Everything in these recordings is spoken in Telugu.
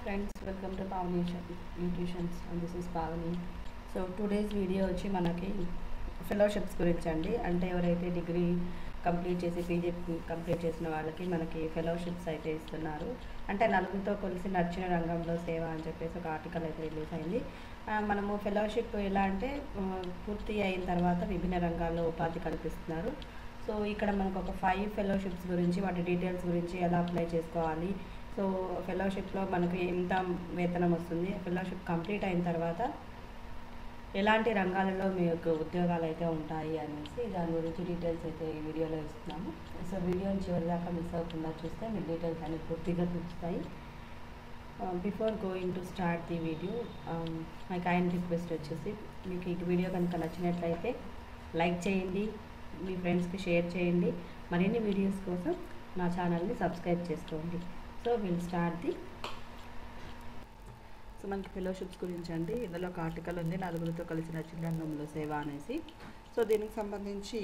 friends, welcome to Pavani Nutritions and this is Pavani. So today's video వచ్చి మనకి ఫెలోషిప్స్ గురించి అండి అంటే ఎవరైతే డిగ్రీ కంప్లీట్ చేసి పీజీ కంప్లీట్ చేసిన వాళ్ళకి మనకి ఫెలోషిప్స్ అయితే ఇస్తున్నారు అంటే నలుగురితో కలిసి నచ్చిన రంగంలో సేవ అని చెప్పేసి ఒక ఆర్టికల్ అయితే రిలీజ్ అయింది ఆ, మనము ఫెలోషిప్ ఎలా అంటే ఆ, పూర్తి అయిన తర్వాత విభిన్న రంగాల్లో ఉపాధి కల్పిస్తున్నారు సో ఇక్కడ మనకు ఒక ఫైవ్ ఫెలోషిప్స్ గురించి వాటి డీటెయిల్స్ గురించి ఎలా అప్లై చేసుకోవాలి సో ఫెలోషిప్లో మనకి ఎంత వేతనం వస్తుంది ఫెలోషిప్ కంప్లీట్ అయిన తర్వాత ఎలాంటి రంగాలలో మీకు ఉద్యోగాలు అయితే ఉంటాయి అనేసి దాని గురించి డీటెయిల్స్ అయితే ఈ వీడియోలో ఇస్తున్నాము సో వీడియోని చివరి దాకా మిస్ అవ్వకుండా చూస్తే మీకు డీటెయిల్స్ అనేవి పూర్తిగా చూస్తాయి before going to start the video my kind request వచ్చేసి మీకు ఈ వీడియో కనుక నచ్చినట్లయితే లైక్ చేయండి మీ ఫ్రెండ్స్కి షేర్ చేయండి మరిన్ని వీడియోస్ కోసం నా ఛానల్ని సబ్స్క్రైబ్ చేసుకోండి so will start the so మనకి ఫెలోషిప్స్ గురించి అండి ఇందులో ఒక ఆర్టికల్ ఉంది నలుగురితో కలిసిన చిల్లంగంలో సేవ అనేసి సో దీనికి సంబంధించి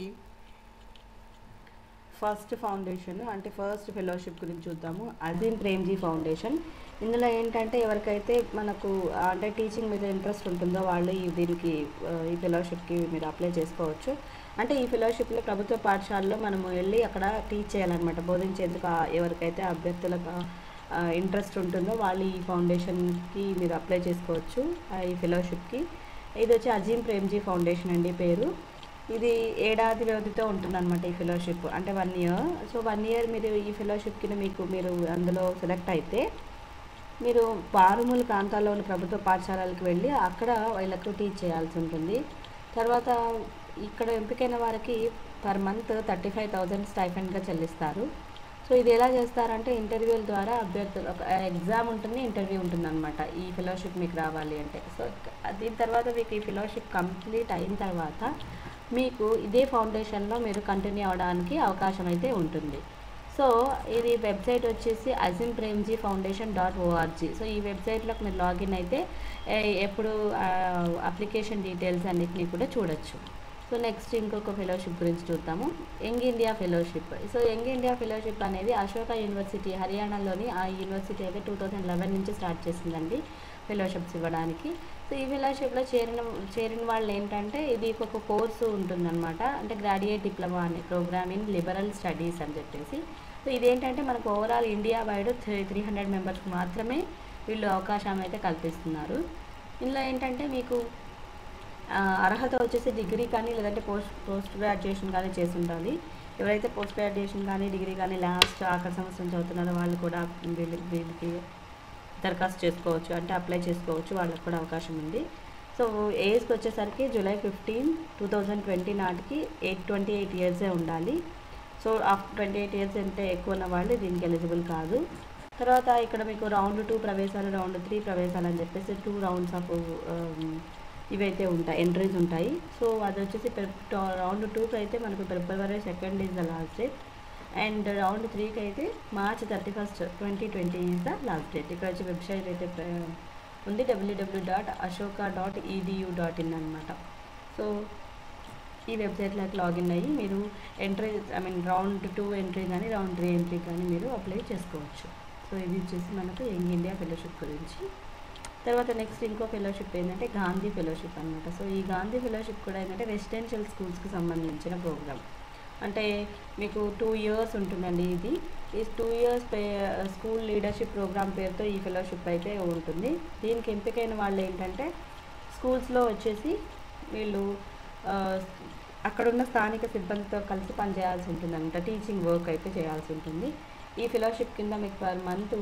ఫస్ట్ ఫౌండేషన్ అంటే ఫస్ట్ ఫెలోషిప్ గురించి చూద్దాము అజీం ప్రేమ్జీ ఫౌండేషన్ ఇందులో ఏంటంటే ఎవరికైతే మనకు అంటే టీచింగ్ మీద ఇంట్రెస్ట్ ఉంటుందో వాళ్ళు ఈ దీనికి ఆ, ఈ ఫెలోషిప్కి మీరు అప్లై చేసుకోవచ్చు అంటే ఈ ఫెలోషిప్లో ప్రభుత్వ పాఠశాలలో మనము వెళ్ళి అక్కడ టీచ్ చేయాలన్నమాట బోధించేందుకు ఆ ఎవరికైతే అభ్యర్థులకు ఇంట్రెస్ట్ ఉంటుందో వాళ్ళు ఈ ఫౌండేషన్కి మీరు అప్లై చేసుకోవచ్చు ఆ, ఈ ఫెలోషిప్కి ఇది వచ్చి అజీం ప్రేమ్జీ ఫౌండేషన్ అండి పేరు ఇది ఏడాది వ్యవధితో ఉంటుందన్నమాట ఈ ఫెలోషిప్ అంటే one year so one year మీరు ఈ ఫెలోషిప్ కింద మీకు మీరు అందులో సెలెక్ట్ అయితే మీరు మారుమూల ప్రాంతాల్లోని ప్రభుత్వ పాఠశాలలకు వెళ్ళి అక్కడ వీళ్ళకు టీచ్ చేయాల్సి ఉంటుంది తర్వాత ఇక్కడ ఎంపికైన వారికి per month thirty five thousand స్టైఫండ్గా చెల్లిస్తారు సో ఇది ఎలా చేస్తారంటే ఇంటర్వ్యూల ద్వారా అభ్యర్థులు ఒక ఎగ్జామ్ ఉంటుంది ఇంటర్వ్యూ ఉంటుంది అనమాట ఈ ఫెలోషిప్ మీకు రావాలి అంటే సో దీని తర్వాత మీకు ఈ ఫెలోషిప్ కంప్లీట్ అయిన తర్వాత మీకు ఇదే ఫౌండేషన్లో మీరు కంటిన్యూ అవ్వడానికి అవకాశం అయితే ఉంటుంది సో ఇది వెబ్సైట్ వచ్చేసి Azim Premji foundation dot ORG so ఈ వెబ్సైట్లోకి మీరు లాగిన్ అయితే ఏ- ఎప్పుడు అప్లికేషన్ డీటెయిల్స్ అన్నిటిని కూడా చూడొచ్చు సో నెక్స్ట్ ఇంకొక ఫెలోషిప్ గురించి చూద్దాము young India fellowship so young India fellowship అనేది అశోక యూనివర్సిటీ హర్యానాలోని ఆ యూనివర్సిటీ అయితే టూ థౌజండ్ లెవెన్ నుంచి స్టార్ట్ చేసిందండి ఫెలోషిప్స్ ఇవ్వడానికి సో ఈ ఫెలోషిప్లో చేరిన చేరిన వాళ్ళు ఏంటంటే ఇది ఒక కోర్సు ఉంటుందన్నమాట అంటే గ్రాడ్యుయేట్ డిప్లొమా అనే ప్రోగ్రామ్ ఇన్ లిబరల్ స్టడీస్ అని చెప్పేసి సో ఇదేంటంటే మనకు overall India wide three three hundred మెంబర్స్కి మాత్రమే వీళ్ళు అవకాశం అయితే కల్పిస్తున్నారు ఇందులో ఏంటంటే మీకు ఆ, అర్హత వచ్చేసి డిగ్రీ కానీ లేదంటే పోస్ట్ పోస్ట్ గ్రాడ్యుయేషన్ కానీ చేసి ఉండాలి ఎవరైతే పోస్ట్ గ్రాడ్యుయేషన్ కానీ డిగ్రీ కానీ లాస్ట్ ఆఖరి సంవత్సరం చదువుతున్నారో వాళ్ళు కూడా వీళ్ళ వీళ్ళకి దరఖాస్తు చేసుకోవచ్చు అంటే అప్లై చేసుకోవచ్చు వాళ్ళకి కూడా అవకాశం ఉంది సో ఏజ్కి వచ్చేసరికి July fifteen two thousand twenty నాటికి ఎయిట్ ట్వంటీ ఎయిట్ ఇయర్సే ఉండాలి so after twenty eight years అంటే ఎక్కువ ఉన్న వాళ్ళు దీనికి ఎలిజిబుల్ కాదు తర్వాత ఇక్కడ మీకు రౌండ్ టూ ప్రవేశాలు రౌండ్ త్రీ ప్రవేశాలు అని చెప్పేసి టూ రౌండ్స్ ఆఫ్ ఇవైతే ఉంటాయి ఎంట్రీస్ ఉంటాయి సో అది వచ్చేసి రౌండ్ టూకి అయితే మనకు February second is the last date and round త్రీకి అయితే March thirty first twenty twenty is the last date ఇక్కడ వచ్చి వెబ్సైట్ అయితే ప్ర- ఉంది WWW dot Ashoka dot EDU dot in అనమాట సో ఈ వెబ్సైట్లోకి లాగిన్ అయ్యి మీరు entry I mean round two entry కానీ రౌండ్ త్రీ ఎంట్రీ కానీ మీరు అప్లై చేసుకోవచ్చు సో ఇది వచ్చేసి మనకు యంగ్ ఇండియా ఫెలోషిప్ గురించి తర్వాత నెక్స్ట్ ఇంకో ఫెలోషిప్ ఏంటంటే గాంధీ ఫెలోషిప్ అనమాట సో ఈ గాంధీ ఫెలోషిప్ కూడా ఏంటంటే రెసిడెన్షియల్ స్కూల్స్కి సంబంధించిన ప్రోగ్రామ్ అంటే మీకు టూ ఇయర్స్ ఉంటుందండి ఇది ఈ two years pay school leadership program పేరుతో ఈ ఫెలోషిప్ అయితే ఉంటుంది దీనికి ఎంపికైన వాళ్ళు ఏంటంటే స్కూల్స్లో వచ్చేసి వీళ్ళు ఆ, అక్కడున్న స్థానిక సిబ్బందితో కలిసి పనిచేయాల్సి ఉంటుంది అనమాట టీచింగ్ వర్క్ అయితే చేయాల్సి ఉంటుంది ఈ ఫెలోషిప్ కింద మీకు పర్ మంత్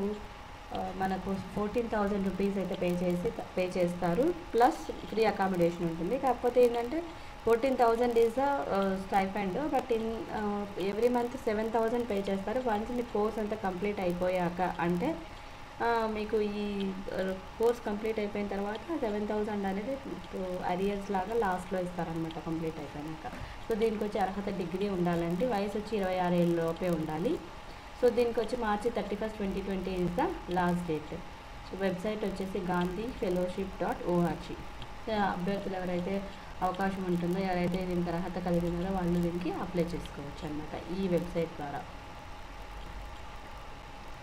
మనకు ఫోర్టీన్ థౌజండ్ రూపీస్ అయితే పే చేసి పే చేస్తారు ప్లస్ ఫ్రీ అకామిడేషన్ ఉంటుంది కాకపోతే ఏంటంటే fourteen thousand is stipend but in every month seven thousand pay చేస్తారు వన్స్ మీ కోర్స్ అంతా కంప్లీట్ అయిపోయాక అంటే ఆ, మీకు ఈ కోర్స్ కంప్లీట్ అయిపోయిన తర్వాత సెవెన్ థౌజండ్ అనేది అరియర్స్ లాగా లాస్ట్లో ఇస్తారనమాట కంప్లీట్ అయిపోయాక సో దీనికి వచ్చి అర్హత డిగ్రీ ఉండాలంటే వయసు వచ్చి ఇరవై ఆరు ఏళ్ళ లోపే ఉండాలి సో దీనికి వచ్చి March thirty first twenty twenty is the last date so website వచ్చేసి Gandhi fellowship dot ORG so అభ్యర్థులు ఎవరైతే అవకాశం ఉంటుందో ఎవరైతే దీనికి అర్హత కలిగినారో వాళ్ళు దీనికి అప్లై చేసుకోవచ్చు అనమాట ఈ వెబ్సైట్ ద్వారా సో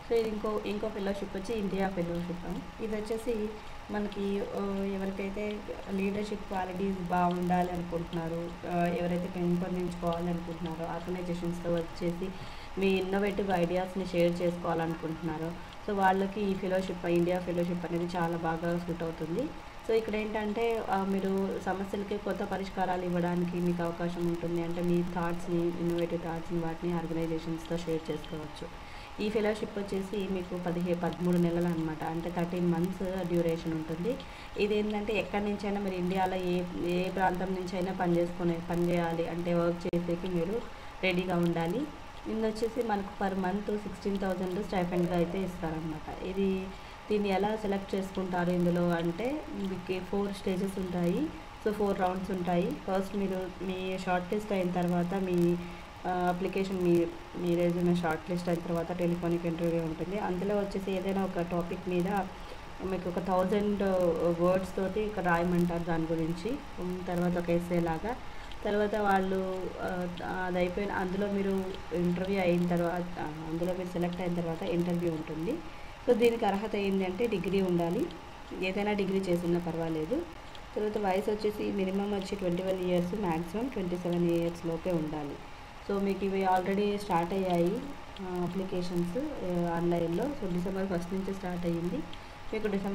సో ఇది ఇంకో ఇంకో ఫెలోషిప్ వచ్చి ఇండియా ఫెలోషిప్ ఇది వచ్చేసి మనకి ఆ, ఎవరికైతే లీడర్షిప్ క్వాలిటీస్ బాగుండాలి అనుకుంటున్నారు ఆ, ఎవరైతే పెంపొందించుకోవాలి అనుకుంటున్నారో ఆర్గనైజేషన్స్తో వర్క్ చేసి మీ ఇన్నోవేటివ్ ఐడియాస్ని షేర్ చేసుకోవాలనుకుంటున్నారో సో వాళ్ళకి ఈ ఫెలోషిప్ ఇండియా ఫెలోషిప్ అనేది చాలా బాగా సూట్ అవుతుంది సో ఇక్కడ ఏంటంటే ఆ, మీరు సమస్యలకి కొత్త పరిష్కారాలు ఇవ్వడానికి మీకు అవకాశం ఉంటుంది అంటే మీ థాట్స్ని ఇన్నోవేటివ్ థాట్స్ని వాటిని ఆర్గనైజేషన్స్తో షేర్ చేసుకోవచ్చు ఈ ఫెలోషిప్ వచ్చేసి మీకు పదిహే పదమూడు నెలలు అనమాట అంటే థర్టీన్ మంత్స్ డ్యూరేషన్ ఉంటుంది ఇది ఏంటంటే ఎక్కడి నుంచైనా మీరు ఇండియాలో ఏ ఏ ప్రాంతం నుంచి అయినా పని చేసుకునే పని చేయాలి అంటే వర్క్ చేసేకి మీరు రెడీగా ఉండాలి ఇది వచ్చేసి మనకు పర్ మంత్ సిక్స్టీన్ థౌజండ్ స్టైఫెండ్గా అయితే ఇస్తారనమాట ఇది దీన్ని ఎలా సెలెక్ట్ చేసుకుంటారు ఇందులో అంటే మీకు ఫోర్ స్టేజెస్ ఉంటాయి సో ఫోర్ రౌండ్స్ ఉంటాయి ఫస్ట్ మీరు మీ షార్ట్ లిస్ట్ అయిన తర్వాత మీ అప్లికేషన్ మీ మీ రెజ్యూమే షార్ట్ లిస్ట్ అయిన తర్వాత టెలిఫోనిక్ ఇంటర్వ్యూ ఉంటుంది అందులో వచ్చేసి ఏదైనా ఒక టాపిక్ మీద మీకు ఒక థౌజండ్ వర్డ్స్ తోటి ఇక్కడ రాయమంటారు దాని గురించి ఉమ్, తర్వాత ఒక ఎస్ఏ లాగా తర్వాత వాళ్ళు ఆ, అది అయిపోయిన అందులో మీరు ఇంటర్వ్యూ అయిన తర్వాత ఆ, అందులో మీరు సెలెక్ట్ అయిన తర్వాత ఇంటర్వ్యూ ఉంటుంది సో దీనికి అర్హత ఏంటి అంటే డిగ్రీ ఉండాలి ఏదైనా డిగ్రీ చేసినా పర్వాలేదు తర్వాత వయసు వచ్చేసి మినిమం వచ్చి twenty one years maximum twenty seven years లోపే ఉండాలి సో మీకు ఇవి ఆల్రెడీ స్టార్ట్ అయ్యాయి అప్లికేషన్స్ ఆన్లైన్లో సో డిసెంబర్ ఫస్ట్ నుంచి స్టార్ట్ అయ్యింది మీకు డిసెం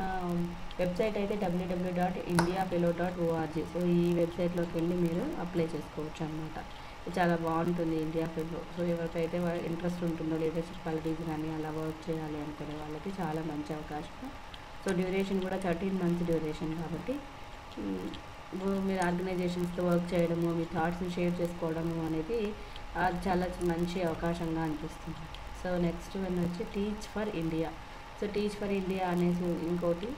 వెబ్సైట్ అయితే WWW dot India fellow dot ORG so ఈ వెబ్సైట్లోకి వెళ్ళి మీరు అప్లై చేసుకోవచ్చు అనమాట చాలా బాగుంటుంది ఇండియా ఫెలో సో ఎవరికైతే ఇంట్రెస్ట్ ఉంటుందో లీడర్షిప్ క్వాలిటీస్ కానీ అలా వర్క్ చేయాలి అనుకునే వాళ్ళకి చాలా మంచి అవకాశం సో డ్యూరేషన్ కూడా థర్టీన్ మంత్స్ డ్యూరేషన్ కాబట్టి మ్, వు- మీరు ఆర్గనైజేషన్స్తో వర్క్ చేయడము మీ థాట్స్ని షేర్ చేసుకోవడము అనేది అది చాలా మంచి అవకాశంగా అనిపిస్తుంది సో నెక్స్ట్ వన్ వచ్చి teach for India so teach for India అనేసి ఇంకోటి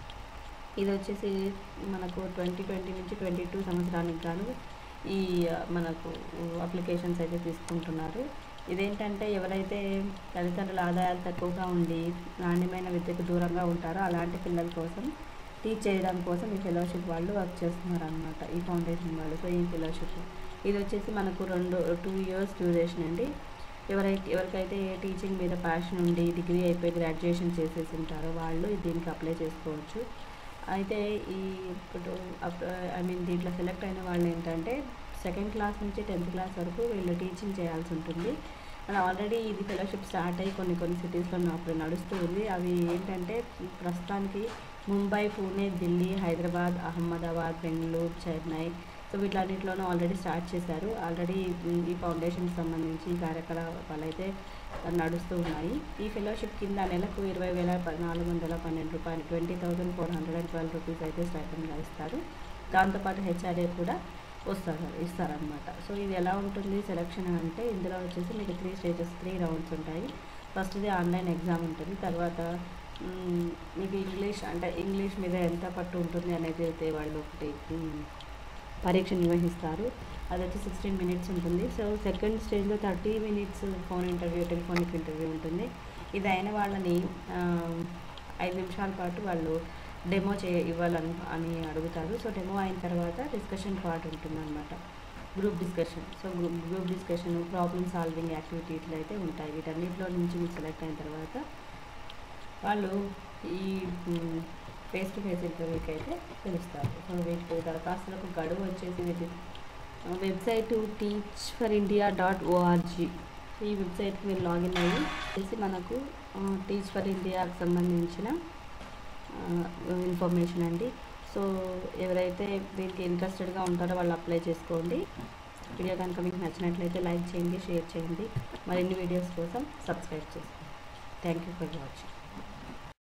ఇది వచ్చేసి మనకు ట్వంటీ ట్వంటీ నుంచి ట్వంటీ టూ సంవత్సరానికి గాను ఈ ఆ, మనకు అప్లికేషన్స్ అయితే తీసుకుంటున్నారు ఇదేంటంటే ఎవరైతే తల్లిదండ్రుల ఆదాయాలు తక్కువగా ఉండి నాణ్యమైన విద్యకు దూరంగా ఉంటారో అలాంటి పిల్లల కోసం టీచ్ చేయడం కోసం ఈ ఫెలోషిప్ వాళ్ళు వర్క్ చేస్తున్నారు అనమాట ఈ ఫౌండేషన్ వాళ్ళు సో ఈ ఫెలోషిప్ ఇది వచ్చేసి మనకు రెండు టూ ఇయర్స్ డ్యూరేషన్ అండి ఎవరైతే ఎవరికైతే టీచింగ్ మీద ప్యాషన్ ఉండి డిగ్రీ అయిపోయి గ్రాడ్యుయేషన్ చేసేసి ఉంటారో వాళ్ళు దీనికి అప్లై చేసుకోవచ్చు అయితే ఈ ఇప్పుడు ఐ మీన్ దీంట్లో సెలెక్ట్ అయిన వాళ్ళు ఏంటంటే సెకండ్ క్లాస్ నుంచి టెన్త్ క్లాస్ వరకు వీళ్ళు టీచింగ్ చేయాల్సి ఉంటుంది అండ్ ఆల్రెడీ ఇది ఫెలోషిప్ స్టార్ట్ అయ్యి కొన్ని కొన్ని సిటీస్లో అప్పుడు నడుస్తూ ఉంది అవి ఏంటంటే ప్రస్తుతానికి ముంబై పూణే ఢిల్లీ హైదరాబాద్ అహ్మదాబాద్ బెంగళూరు చెన్నై సో వీటిలన్నింటిలోనూ ఆల్రెడీ స్టార్ట్ చేశారు ఆల్రెడీ ఈ ఫౌండేషన్కి సంబంధించి ఈ కార్యకలాపాలు అయితే నడుస్తూ ఉన్నాయి ఈ ఫెలోషిప్ కింద నెలకు ఇరవై వేల ప- నాలుగు వందల పన్నెండు రూపాయలు twenty thousand four hundred and twelve rupees అయితే స్టైపెండ్గా ఇస్తారు దాంతోపాటు హెచ్ఆర్ఏ కూడా వస్తారు ఇస్తారనమాట సో ఇది ఎలా ఉంటుంది సెలక్షన్ అంటే ఇందులో వచ్చేసి మీకు త్రీ స్టేజెస్ త్రీ రౌండ్స్ ఉంటాయి ఫస్ట్ది ఆన్లైన్ ఎగ్జామ్ ఉంటుంది తర్వాత మ్, మీకు ఇంగ్లీష్ అంటే ఇంగ్లీష్ మీద ఎంత పట్టు ఉంటుంది అనేది అయితే వాళ్ళు ఒకటి మ్, పరీక్ష నిర్వహిస్తారు అది వచ్చి సిక్స్టీన్ మినిట్స్ ఉంటుంది సో సెకండ్ స్టేజ్లో thirty minutes phone interview telephonic interview ఉంటుంది ఇది అయిన వాళ్ళని ఆ, ఐదు నిమిషాల పాటు వాళ్ళు డెమో చే ఇవ్వాలని అని అడుగుతారు సో డెమో అయిన తర్వాత డిస్కషన్ పార్ట్ ఉంటుంది అనమాట group discussion so group group discussion problem solving activity ఇట్లా అయితే ఉంటాయి వీటన్నిటిలో నుంచి మీరు సెలెక్ట్ అయిన తర్వాత వాళ్ళు ఈ ఫేస్ టు ఫేస్ ఇంటర్వ్యూకి అయితే పిలుస్తారు సో వీటి దరఖాస్తులకు గడువు వచ్చేసి వీటి website teach for India dot ORG ఈ వెబ్సైట్కి మీరు లాగిన్ అయ్యి చేసి మనకు టీచ్ ఫర్ ఇండియాకి సంబంధించిన ఇన్ఫర్మేషన్ అండి సో ఎవరైతే దీనికి ఇంట్రెస్టెడ్గా ఉంటారో వాళ్ళు అప్లై చేసుకోండి వీడియో కనుక మీకు నచ్చినట్లయితే లైక్ చేయండి షేర్ చేయండి మరిన్ని వీడియోస్ కోసం సబ్స్క్రైబ్ చేసుకోండి థ్యాంక్ యూ ఫర్ వాచింగ్